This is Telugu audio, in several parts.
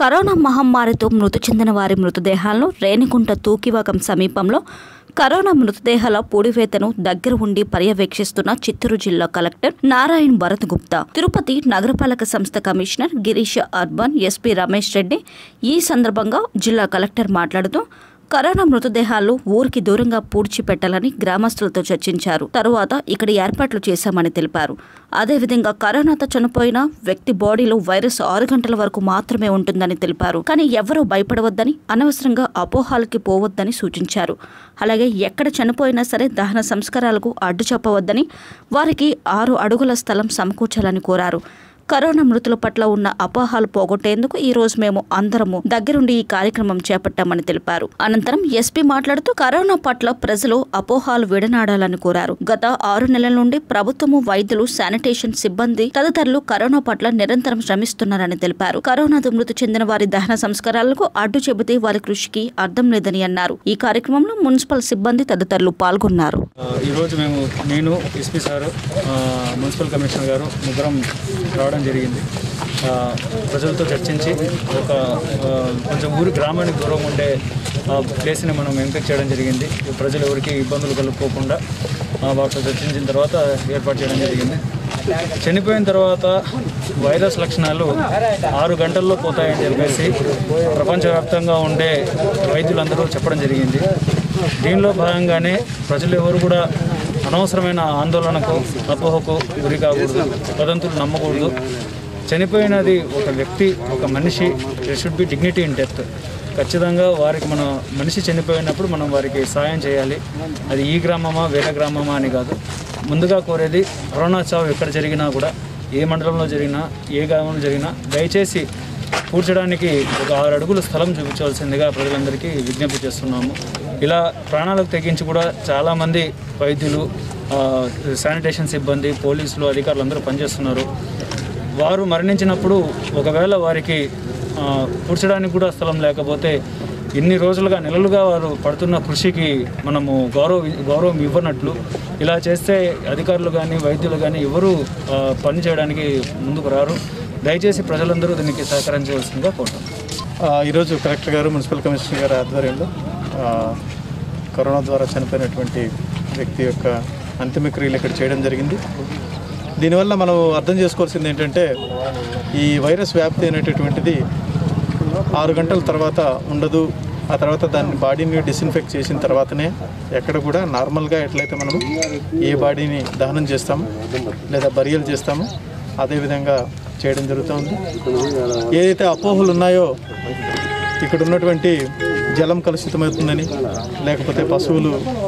కరోనా మహమ్మారితో మృతి చెందిన వారి మృతదేహాలను రేణిగుంట తూకివాకం సమీపంలో కరోనా మృతదేహాల పూడివేతను దగ్గర ఉండి పర్యవేక్షిస్తున్న చిత్తూరు జిల్లా కలెక్టర్ నారాయణ్ భరత్ గుప్తా తిరుపతి నగరపాలక సంస్థ commissioner Girish urban SP Ramesh Reddy ఈ సందర్భంగా జిల్లా కలెక్టర్ మాట్లాడుతూ కరోనా మృతదేహాలు ఊరికి దూరంగా పూడ్చిపెట్టాలని గ్రామస్తులతో చర్చించారు తరువాత ఇక్కడ ఏర్పాట్లు చేశామని తెలిపారు అదేవిధంగా కరోనాతో చనిపోయిన వ్యక్తి బాడీలో వైరస్ ఆరు గంటల వరకు మాత్రమే ఉంటుందని తెలిపారు కానీ ఎవరూ భయపడవద్దని అనవసరంగా అపోహాలకి పోవద్దని సూచించారు అలాగే ఎక్కడ చనిపోయినా సరే దహన సంస్కారాలకు అడ్డు చెప్పవద్దని వారికి ఆరు అడుగుల స్థలం సమకూర్చాలని కోరారు కరోనా మృతుల పట్ల ఉన్న అపోహాలు పోగొట్టేందుకు ఈ రోజు మేము అందరము దగ్గరుండి ఈ కార్యక్రమం చేపట్టామని తెలిపారు అనంతరం ఎస్పీ మాట్లాడుతూ కరోనా పట్ల ప్రజలు అపోహాలు విడనాడాలని కోరారు గత ఆరు నెలల నుండి ప్రభుత్వము వైద్యులు శానిటేషన్ సిబ్బంది తదితరులు కరోనా పట్ల నిరంతరం శ్రమిస్తున్నారని తెలిపారు కరోనాతో మృతి చెందిన వారి దహన సంస్కారాలకు అడ్డు చెబితే వారి కృషికి అర్థం లేదని అన్నారు ఈ కార్యక్రమంలో మున్సిపల్ సిబ్బంది తదితరులు పాల్గొన్నారు ఆ, ఈరోజు మేము నేను ఎస్పీ సారు ఆ, మున్సిపల్ కమిషనర్ గారు ముగ్గురం రావడం జరిగింది ఆ, ప్రజలతో చర్చించి ఒక ఆ, కొంచెం ఊరి గ్రామానికి దూరం ఉండే ఆ, ప్లేస్ని మనం ఎంపిక చేయడం జరిగింది ప్రజలు ఎవరికి ఇబ్బందులు కలుపుకోకుండా ఆ, వాటితో చర్చించిన తర్వాత ఏర్పాటు చేయడం జరిగింది చనిపోయిన తర్వాత వైరస్ లక్షణాలు ఆరు గంటల్లో పోతాయని చెప్పేసి ప్రపంచవ్యాప్తంగా ఉండే వైద్యులందరూ చెప్పడం జరిగింది దీనిలో భాగంగానే ప్రజలు ఎవరు కూడా అనవసరమైన ఆందోళనకు అపోహకు గురి కాకూడదు వదంతులు నమ్మకూడదు చనిపోయినది ఒక వ్యక్తి ఒక మనిషి should be dignity in death ఖచ్చితంగా వారికి మన మనిషి చనిపోయినప్పుడు మనం వారికి సాయం చేయాలి అది ఈ గ్రామమా వేరే గ్రామమా అని కాదు ముందుగా కోరేది కరోనా చావు ఎక్కడ జరిగినా కూడా ఏ మండలంలో జరిగినా ఏ గ్రామంలో జరిగినా దయచేసి కూర్చడానికి ఒక ఆరు అడుగుల స్థలం చూపించవలసిందిగా ప్రజలందరికీ విజ్ఞప్తి చేస్తున్నాము ఇలా ప్రాణాలకు తెగించి కూడా చాలామంది వైద్యులు ఆ, శానిటేషన్ సిబ్బంది పోలీసులు అధికారులు అందరూ పనిచేస్తున్నారు వారు మరణించినప్పుడు ఒకవేళ వారికి ఆ, కూర్చడానికి కూడా స్థలం లేకపోతే ఇన్ని రోజులుగా నెలలుగా వారు పడుతున్న కృషికి మనము గౌరవ గౌరవం ఇవ్వనట్లు ఇలా చేస్తే అధికారులు కానీ వైద్యులు కానీ ఎవరు ఆ, పని చేయడానికి ముందుకు రారు దయచేసి ప్రజలందరూ దీనికి సహకరించవలసిందిగా కోరుతాం ఆ, ఈరోజు కలెక్టర్ గారు మున్సిపల్ కమిషనర్ గారి ఆధ్వర్యంలో ఆ, కరోనా ద్వారా చనిపోయినటువంటి వ్యక్తి యొక్క అంతిమక్రియలు ఇక్కడ చేయడం జరిగింది దీనివల్ల మనం అర్థం చేసుకోవాల్సింది ఏంటంటే ఈ వైరస్ వ్యాప్తి అనేటటువంటిది ఆరు గంటల తర్వాత ఉండదు ఆ తర్వాత దాని బాడీని డిస్ఇన్ఫెక్ట్ చేసిన తర్వాతనే ఎక్కడ కూడా నార్మల్గా ఎట్లయితే మనము ఏ బాడీని దహనం చేస్తాము లేదా బరియలు చేస్తామో అదేవిధంగా చేయడం జరుగుతుంది ఏదైతే అపోహలు ఉన్నాయో ఇక్కడ ఉన్నటువంటి జలం కలుషితమవుతుందని లేకపోతే పశువులు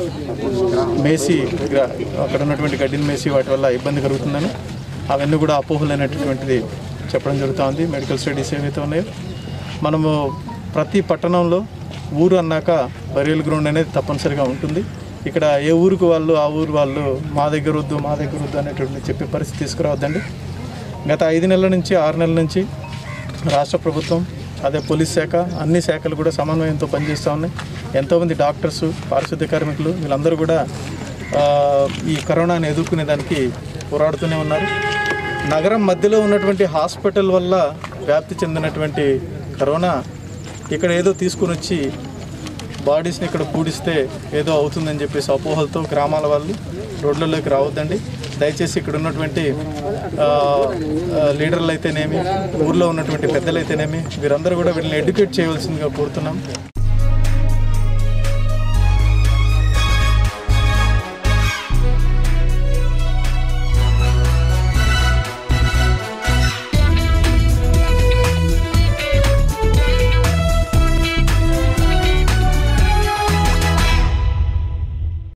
మేసి గ్ర- అక్కడ ఉన్నటువంటి గడ్డిని మేసి వాటి వల్ల ఇబ్బంది కలుగుతుందని అవన్నీ కూడా అపోహలు అనేటటువంటిది చెప్పడం జరుగుతుంది మెడికల్ స్టడీస్ ఏవైతే ఉన్నాయో మనము ప్రతి పట్టణంలో ఊరు అన్నాక బరియల్ గ్రౌండ్ అనేది తప్పనిసరిగా ఉంటుంది ఇక్కడ ఏ ఊరికి వాళ్ళు ఆ ఊరు వాళ్ళు మా దగ్గర వద్దు మా దగ్గర వద్దు అనేటువంటి చెప్పే పరిస్థితి తీసుకురావద్దండి గత ఐదు నెలల నుంచి ఆరు నెలల నుంచి రాష్ట్ర ప్రభుత్వం అదే పోలీస్ శాఖ అన్ని శాఖలు కూడా సమన్వయంతో పనిచేస్తూ ఉన్నాయి ఎంతోమంది డాక్టర్స్ పారిశుద్ధ్య కార్మికులు వీళ్ళందరూ కూడా ఆ, ఈ కరోనాను ఎదుర్కొనే దానికి పోరాడుతూనే ఉన్నారు నగరం మధ్యలో ఉన్నటువంటి హాస్పిటల్ వల్ల వ్యాప్తి చెందినటువంటి కరోనా ఇక్కడ ఏదో తీసుకుని వచ్చి బాడీస్ని ఇక్కడ పూడిస్తే ఏదో అవుతుందని చెప్పేసి అపోహలతో గ్రామాల వాళ్ళు రోడ్లలోకి రావద్దండి దయచేసి ఇక్కడ ఉన్నటువంటి ఆ, ఆ, లీడర్లు అయితేనేమి ఊర్లో ఉన్నటువంటి పెద్దలు అయితేనేమి వీరందరూ కూడా వీళ్ళని ఎడ్యుకేట్ చేయవలసిందిగా కోరుతున్నాం